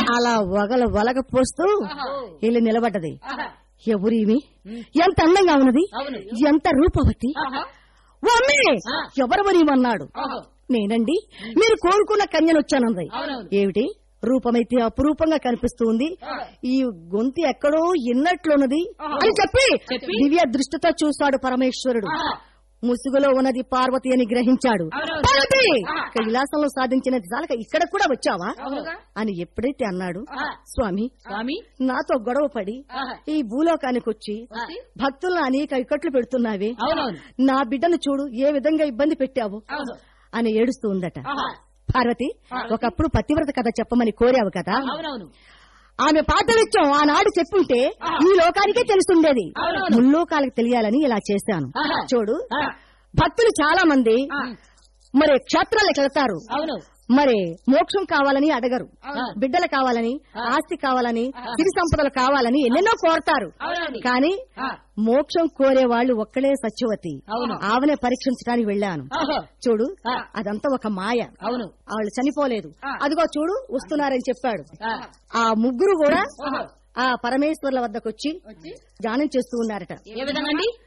అలా వగల వలగ పోస్తూ వెళ్ళి నిలబడ్డది ఎవరివి ఎంత అందంగా ఉన్నది అవును. ఎంత రూపవతి ఆహా. ఓ అమ్మే ఆ. ఎవరెవరివన్నాడు ఓహో. నేనండి మీరు కోరుకున్న కన్యను వచ్చానంది అవునవును. ఏమిటి రూపమైతే అపురూపంగా కనిపిస్తుంది ఈ గొంతు ఎక్కడో ఇన్నట్లున్నది అని చెప్పి చెప్పి? దివ్య దృష్టితో చూశాడు పరమేశ్వరుడు ఆహా. ముసుగులో ఉన్నది పార్వతి అని గ్రహించాడు అవునవును. పార్వతి ఆహా. కైలాసంలో సాధించినది చాలక ఇక్కడ కూడా వచ్చావా అవునుగా. అని ఎప్పుడైతే అన్నాడు ఆహా. స్వామి స్వామి నాతో గొడవ పడి ఆహా. ఈ భూలోకానికి వచ్చి వచ్చి? భక్తులను అనేక ఇక్కట్లు పెడుతున్నావే అవునవును నా బిడ్డను చూడు ఏ విధంగా ఇబ్బంది పెట్టావు అవును అని ఏడుస్తూ ఉందట ఆహా. పార్వతి ఒకప్పుడు పతివ్రత కథ చెప్పమని కోరావు కదా అవునవును ఆమె పాతవిత్యం ఆనాడు చెప్పుంటే ఈ లోకానికే తెలుసుండేది అవునవును. ముల్లోకాలకు తెలియాలని ఇలా చేశాను ఆహా. చూడు ఆ. భక్తులు చాలా మంది ఆ. మరి క్షేత్రాలకు వెళ్తారు అవును మరి మోక్షం కావాలని అడగరు అవును. బిడ్డలు కావాలని ఆ. ఆస్తి కావాలని ఆ. సిరి సంపదలు కావాలని ఎన్నెన్నో కోరతారు అవునండి. కానీ ఆ. మోక్షం కోరే వాళ్ళు ఒక్కడే సత్యవతి అవును. ఆమెనే పరీక్షించడానికి వెళ్ళాను ఓహో. చూడు ఆ. అదంతా ఒక మాయ అవును వాళ్ళు చనిపోలేదు ఆ. అదిగో చూడు వస్తున్నారని చెప్పాడు ఆ. ఆ ముగ్గురు కూడా ఓహో. ఆ పరమేశ్వర్ల వద్దకు వచ్చి వచ్చి ధ్యానం చేస్తూ ఉన్నారట ఏ విధంగా అండి